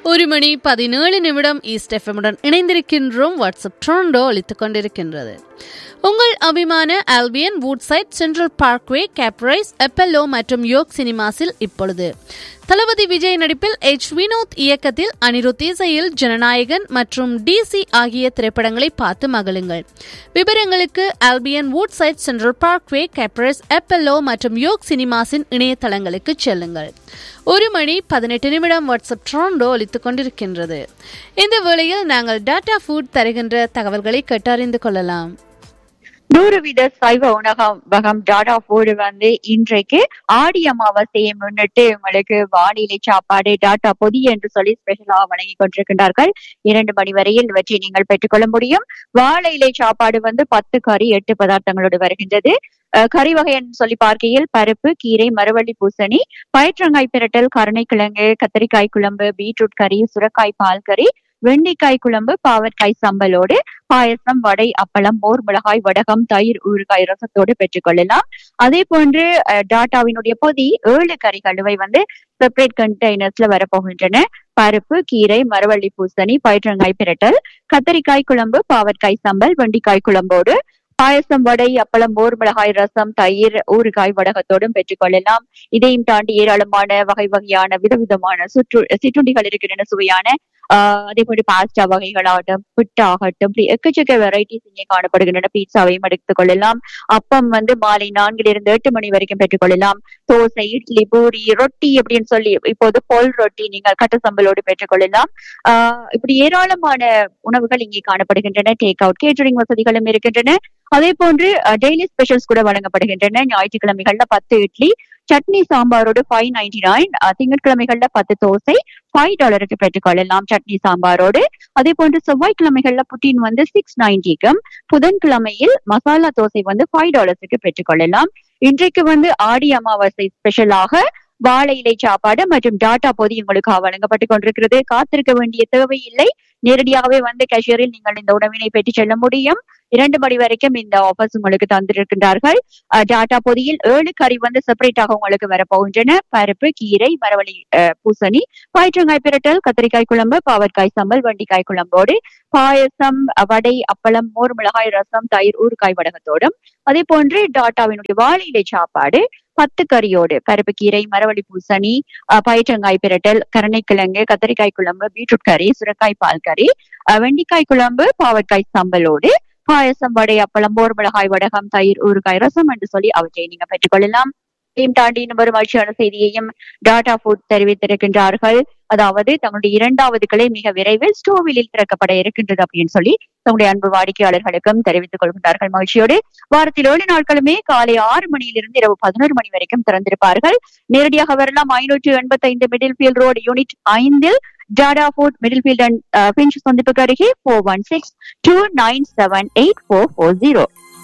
ஒரு மணி பதினேழு நிமிடம் ஈஸ்ட் எஃப்எம்முடன் இணைந்திருக்கின்றோம் வாட்ஸ்அப் ட்ரோண்டோ அளித்துக் கொண்டிருக்கின்றது உங்கள் அபிமான Albion Woodside Central Parkway Caprice Apollo மற்றும் யோக் சினிமாஸில் இப்பொழுது தளபதி விஜய் நடிப்பில் எச் வினோத் இயக்கத்தில் அனிருத் இசையில் ஜனநாயகன் மற்றும் டிசி ஆகிய திரைப்படங்களை பார்த்து மகிழுங்கள் விவரங்களுக்கு Albion Woodside Central Parkway Caprice Apollo மற்றும் யோக் சினிமாஸின் இணையதளங்களுக்கு செல்லுங்கள் ஒரு மணி பதினெட்டு நிமிடம் வாட்ஸ்அப் ட்ரோண்டோ அளித்துக் கொண்டிருக்கின்றது இந்த வேளையில் நாங்கள் டாடா ஃபுட் தருகின்ற தகவல்களை கேட்டறிந்து கொள்ளலாம் நூறு வீத சைவ உணவகம் டாடா ஃபுட் வந்து இன்றைக்கு ஆடி அமாவாசையை முன்னிட்டு உங்களுக்கு வானிலை சாப்பாடு டாட்டா பொதி என்று சொல்லி ஸ்பெஷலாக வழங்கி கொண்டிருக்கின்றார்கள் இரண்டு மணி வரையில் இவற்றை நீங்கள் பெற்றுக்கொள்ள முடியும் வாழை இலை சாப்பாடு வந்து பத்து கறி எட்டு பதார்த்தங்களோடு வருகின்றது அஹ் கறி வகைன்னு சொல்லி பார்க்கையில் பருப்பு கீரை மரவள்ளி பூசணி பயிற்றங்காய் பிரட்டல் கருணைக்கிழங்கு கத்திரிக்காய் குழம்பு பீட்ரூட் கறி சுரக்காய் பால் கறி வெண்டைக்காய் குழம்பு பாவற்காய் சம்பலோடு பாயசம் வடை அப்பளம் மோர் மிளகாய் வடகம் தயிர் ஊறுகாய் ரசத்தோடு பெற்றுக்கொள்ளலாம் அதே போன்று அஹ், டாட்டாவினுடைய பொதி ஏழு கறி கழுவை வந்து செப்பரேட் கண்டெய்னர்ஸ்ல வரப்போகின்றன பருப்பு கீரை மரவள்ளி பூசணி பயிற்றங்காய் பிரட்டல் கத்தரிக்காய் குழம்பு பாவற்காய் சம்பல் வெண்டிக்காய் குழம்போடு பாயசம் வடை அப்பளம் மோர் மிளகாய் ரசம் தயிர் ஊறுகாய் வடகத்தோடும் பெற்றுக்கொள்ளலாம் இதையும் தாண்டி ஏராளமான வகை வகையான விதவிதமான சுற்று சிற்றுண்டிகள் இருக்கின்றன சுவையான ஆஹ் அதே போல பாஸ்டா வகைகளாகட்டும் பிட் ஆகட்டும் இப்படி எக்கச்சக்க வெரைட்டிஸ் இங்கே காணப்படுகின்றன பீட்சாவையும் எடுத்துக் கொள்ளலாம் அப்பம் வந்து மாலை நான்கிலிருந்து எட்டு மணி வரைக்கும் பெற்றுக்கொள்ளலாம் தோசை இட்லி பூரி ரொட்டி அப்படின்னு சொல்லி இப்போது பொல் ரொட்டி நீங்கள் கட்ட சம்பலோடு பெற்றுக்கொள்ளலாம் ஆஹ் இப்படி ஏராளமான உணவுகள் இங்கே காணப்படுகின்றன டேக் அவுட் கேட்டரிங் வசதிகளும் இருக்கின்றன அதே போன்று டெய்லி ஸ்பெஷல்ஸ் கூட வழங்கப்படுகின்றன ஞாயிற்றுக்கிழமைகள்ல பத்து இட்லி சட்னி சாம்பாரோடு ஃபைவ் நைன்டி நைன் திங்கட்கிழமைகள்ல பத்து தோசை ஃபைவ் டாலருக்கு பெற்றுக்கொள்ளலாம் சட்னி சாம்பாரோடு அதே போன்று செவ்வாய்க்கிழமைகள்ல புட்டின் வந்து சிக்ஸ் நைன்டிக்கும் புதன்கிழமையில் மசாலா தோசை வந்து ஃபைவ் டாலர்ஸுக்கு பெற்றுக்கொள்ளலாம் இன்றைக்கு வந்து ஆடி அமாவாசை ஸ்பெஷலாக வாழை இலை சாப்பாடு மற்றும் டாட்டா பொதி உங்களுக்கு வழங்கப்பட்டு கொண்டிருக்கிறது காத்திருக்க வேண்டிய தேவையில்லை நேரடியாகவே வந்து கேஷியரில் நீங்கள் இந்த உணவினை பெற்று செல்ல முடியும் இரண்டு மணி வரைக்கும் இந்த ஆஃபர்ஸ் உங்களுக்கு தந்திருக்கின்றார்கள் அஹ், டாட்டா பொதியில் ஏழு கறி வந்து செப்பரேட்டாக உங்களுக்கு வரப்போகின்றன பருப்பு கீரை மரவள்ளி அஹ், பூசணி பயிற்றங்காய் பிரட்டல் கத்திரிக்காய் குழம்பு பாவற்காய் சம்பல் வண்டிக்காய் குழம்போடு பாயசம் வடை அப்பளம் மோர் மிளகாய் ரசம் தயிர் ஊறுகாய் வடகத்தோடும் அதே போன்று டாட்டாவினுடைய வாழை இலை சாப்பாடு பத்து கறியோடு பருப்பு கீரை மரவள்ளி பூசணி அஹ், பயிற்றங்காய் பிரட்டல் கருணைக்கிழங்கு கத்திரிக்காய் குழம்பு பீட்ரூட் கறி சுரக்காய் பால் கறி அஹ், வெண்டைக்காய் குழம்பு பாவற்காய் சம்பலோடு பாயசம் வடை அப்பளம் மோர் மிளகாய் வடகம் தயிர் ஊறுகாய் ரசம் என்று சொல்லி அவற்றை நீங்க பெற்றுக்கொள்ளலாம் இதையும் தாண்டி இன்னும் ஒரு மகிழ்ச்சியான செய்தியையும் டாடா ஃபுட் தெரிவித்திருக்கின்றார்கள் அதாவது தங்களுடைய இரண்டாவது கிளை மிக விரைவில் ஸ்டோவிலில் திறக்கப்பட இருக்கின்றது அப்படின்னு சொல்லி தங்களுடைய அன்பு வாடிக்கையாளர்களுக்கும் தெரிவித்துக் கொள்கின்றார்கள் மகிழ்ச்சியோடு வாரத்தில் ஏழு நாட்களுமே காலை ஆறு மணியிலிருந்து இரவு பதினோரு மணி வரைக்கும் திறந்திருப்பார்கள் நேரடியாக வரலாம் ஐநூற்று எண்பத்தைந்து மிடில் ஃபீல்ட் ரோடு யூனிட் ஐந்தில் Tata food Middlefield and Finch சந்திப்புக்கு அருகே four one six two nine seven eight four four zero